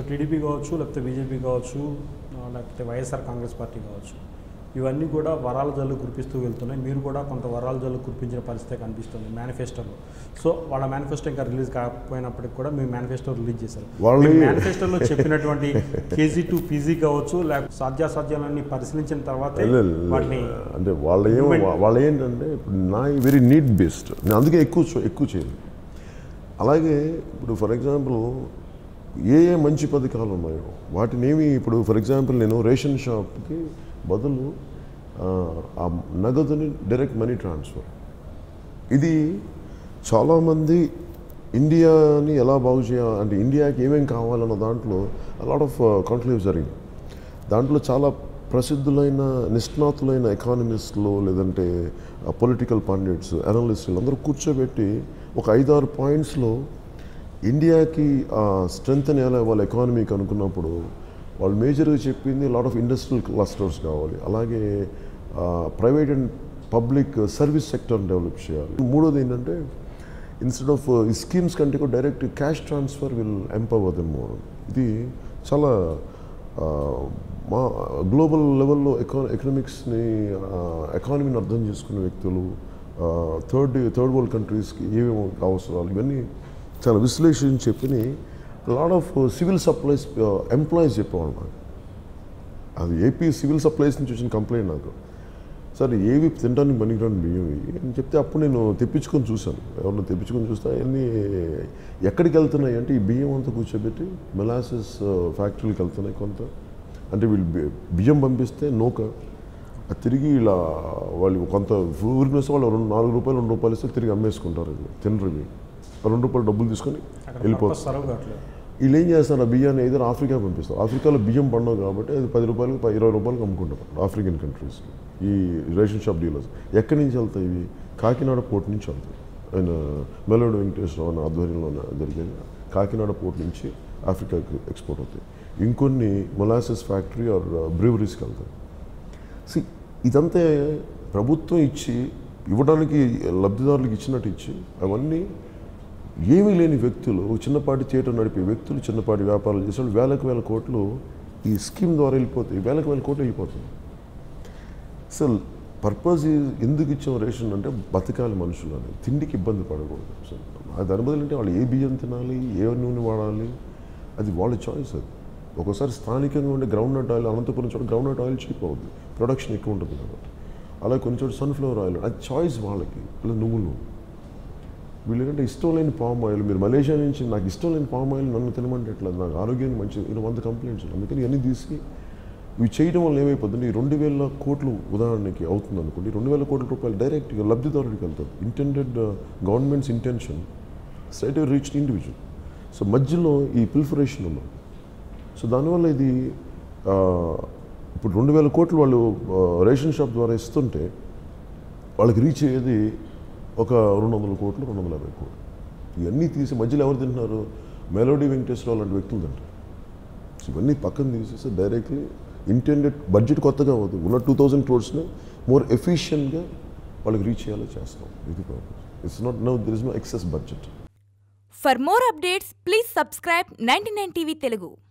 TDP కావచ్చు లేకపోతే BJP కావచ్చు ఆ, లేకపోతే వైఎస్ఆర్ కాంగ్రెస్ పార్టీ కావచ్చు ఇవన్నీ కూడా వరాల జల్లు కురిపిస్తూ వెళ్తున్నాయి మీరు కూడా కొంత వరాల జల్లు కురిపించిన పరిస్థితి కనిపిస్తుంది మేనిఫెస్టోలో సో వాళ్ళ మేనిఫెస్టో ఇంకా రిలీజ్ కాకపోయినప్పటికి కూడా మీ మేనిఫెస్టో రిలీజ్ చేశారు వాళ్ళని- మీ మేనిఫెస్టోలో చెప్పినటువంటి కేజీ టు పీజీ కావచ్చు లేకపోతే సాధ్యాసాధ్యాలన్నీ పరిశీలించిన తర్వాతే లే- లే- వాటిని అంటే వాళ్ళ ఏం వాళ్ళ ఏంటంటే ఇప్పుడు నా వెరీ నీడ్ బేస్డ్ నేను అందుకే ఎక్కువ చూ- ఎక్కువ చేయను అలాగే ఇప్పుడు ఫర్ ఎగ్జాంపుల్ ఏ ఏ మంచి పథకాలు ఉన్నాయో వాటిని ఏమి ఇప్పుడు ఫర్ ఎగ్జాంపుల్ నేను రేషన్ షాప్కి బదులు ఆ, ఆ నగదుని డైరెక్ట్ మనీ ట్రాన్స్ఫర్ ఇది చాలామంది ఇండియాని ఎలా బాగు చేయాలి అంటే ఇండియాకి ఏమేం కావాలన్న దాంట్లో లాట్ ఆఫ్ కాన్క్లేవ్ జరిగింది దాంట్లో చాలా ప్రసిద్ధులైన నిష్ణాతులైన ఎకానమిస్టులు లేదంటే పొలిటికల్ పండిట్స్ అనలిస్టులు అందరూ కూర్చోబెట్టి ఒక ఐదారు పాయింట్స్లో ఇండియాకి స్ట్రెంగ్త్ ఎలా వాళ్ళ ఎకానమీకి అనుకున్నప్పుడు వాళ్ళు మేజర్గా చెప్పింది లాట్ ఆఫ్ ఇండస్ట్రియల్ క్లస్టర్స్ కావాలి అలాగే private and public service sector develop చేయాలి మూడోది ఏంటంటే ఇన్స్టెడ్ ఆఫ్ ఈ స్కీమ్స్ కంటే కూడా direct cash transfer will empower them more ఇది చాలా ఆ, మా గ్లోబల్ లెవెల్లో ఎకా ఎకనామిక్స్ని ఎకానమీని అర్థం చేసుకునే వ్యక్తులు థర్డ్ థర్డ్ వరల్డ్ కంట్రీస్కి ఏమేమి అవసరాలు ఇవన్నీ చాలా విశ్లేషించి చెప్పి lot of civil supplies employees చెప్పేవాళ్ళు నాకు అది ఏపీ సివిల్ సప్లైస్ నుంచి వచ్చిన కంప్లైంట్ నాకు సార్ ఏవి తినడానికి పనికిరాని బియ్యం ఇవి అని చెప్తే అప్పుడు నేను తెప్పించుకొని చూశాను ఎవరిని తెప్పించుకొని చూస్తే అవన్నీ ఎక్కడికి వెళ్తున్నాయి అంటే ఈ బియ్యం అంతా కూర్చోబెట్టి మెలాసెస్ ఫ్యాక్టరీకి వెళ్తున్నాయి కొంత అంటే వీళ్ళు బి- బియ్యం పంపిస్తే నూక అది తిరిగి ఇలా వాళ్ళు కొంత ఊరికి వస్తే వాళ్ళు రెండు నాలుగు రూపాయలు రెండు రూపాయలు ఇస్తే తిరిగి అమ్మేసుకుంటారు ఇవి తినరు ఇవి రెండు రూపాయలు డబ్బులు తీసుకొని అక్కడ వెళ్ళిపోతారు సర్వ్ కావట్లేదు వీళ్ళు ఏం చేస్తారు ఆ బియ్యాన్ని ఏదో ఆఫ్రికా పంపిస్తారు ఆఫ్రికాలో బియ్యం పండవు కాబట్టి అది పది రూపాయలకు ప- ఇరవై రూపాయలకు అమ్ముకుంటారు ఆఫ్రికన్ కంట్రీస్ ఈ రేషన్ షాప్ డీలర్స్ ఎక్కడి నుంచి వెళ్తాయి ఇవి కాకినాడ పోర్ట్ నుంచి వెళ్తాయి ఆయన మెలోడి వెంకటేశ్వరరావు అనే ఆధ్వర్యంలో జరిగేది కాకినాడ పోర్ట్ నుంచి ఆఫ్రికాకి ఎక్స్పోర్ట్ అవుతాయి ఇంకొన్ని మొలాసెస్ ఫ్యాక్టరీ ఆర్ బ్రీవరీస్కి వెళ్తాయి సి ఇదంతా ప్రభుత్వం ఇచ్చి ఇవ్వడానికి లబ్ధిదారులకు ఇచ్చినట్టు ఇచ్చి అవన్నీ ఏమీ లేని వ్యక్తులు ఒక చిన్నపాటి థియేటర్ నడిపే వ్యక్తులు చిన్నపాటి వ్యాపారాలు చేసే వాళ్ళు వేలకు వేల కోట్లు ఈ స్కీమ్ ద్వారా వెళ్ళిపోతాయి వేలకు వేల కోట్లు వెళ్ళిపోతుంది అసలు పర్పస్ ఎందుకు ఇచ్చాం రేషన్ అంటే బతకాలి మనుషులు అని తిండికి ఇబ్బంది పడకూడదు సో అది దాని బదులు అంటే వాళ్ళు ఏ బియ్యం తినాలి ఏ నూనె వాడాలి అది వాళ్ళ చాయిస్ అది ఒక్కోసారి స్థానికంగా ఉండే గ్రౌండ్ నట్ ఆయిల్ అనంతపురం చోట గ్రౌండ్ నట్ ఆయిల్ చీప్ అవుతుంది ప్రొడక్షన్ ఎక్కువ ఉంటుంది కాబట్టి అలాగే కొన్ని చోట సన్ఫ్లవర్ ఆయిల్ అది చాయిస్ వాళ్ళకి లేదా నువ్వులు వీళ్ళకంటే ఇష్టం లేని పామ్ ఆయిల్ మీరు మలేషియా నుంచి నాకు ఇష్టం లేని పామ్ ఆయిల్ నన్ను తినమంటే ఎట్లా నాకు ఆరోగ్యానికి మంచిది ఇలా వంద కంప్లైంట్స్ ఉన్నాయి అందుకని ఇవన్నీ తీసి ఇవి చేయడం వల్ల ఏమైపోతుంది ఈ రెండు వేల కోట్లు ఉదాహరణకి అవుతుంది అనుకోండి రెండు వేల కోట్ల రూపాయలు డైరెక్ట్గా లబ్ధిదారుడికి వెళ్తుంది intended government's intention straight reach individual so మధ్యలో ఈ పిల్ఫరేషన్ ఉన్నది సో దానివల్ల ఇది ఆ, ఇప్పుడు రెండు వేల కోట్లు వాళ్ళు ఆ, రేషన్ షాప్ ద్వారా ఇస్తుంటే వాళ్ళకి రీచ్ అయ్యేది ఒక రెండు వందల కోట్లు రెండు వందల యాభై కోట్లు ఇవన్నీ తీసి మధ్యలో ఎవరు తింటున్నారు మెలోడీ వెంకటేశ్వరరావు లాంటి వ్యక్తులు తింటారు సో ఇవన్నీ పక్కన తీసేస్తే డైరెక్ట్లీ ఇంటెండెడ్ బడ్జెట్ కొత్తగా అవుతుంది ఉన్న టూ థౌజండ్ క్రోడ్స్ని మోర్ ఎఫిషియెంట్గా వాళ్ళకి రీచ్ చేయాలో చేస్తాం ఇది it's not no there is no excess budget For more updates, please subscribe 99 TV Telugu.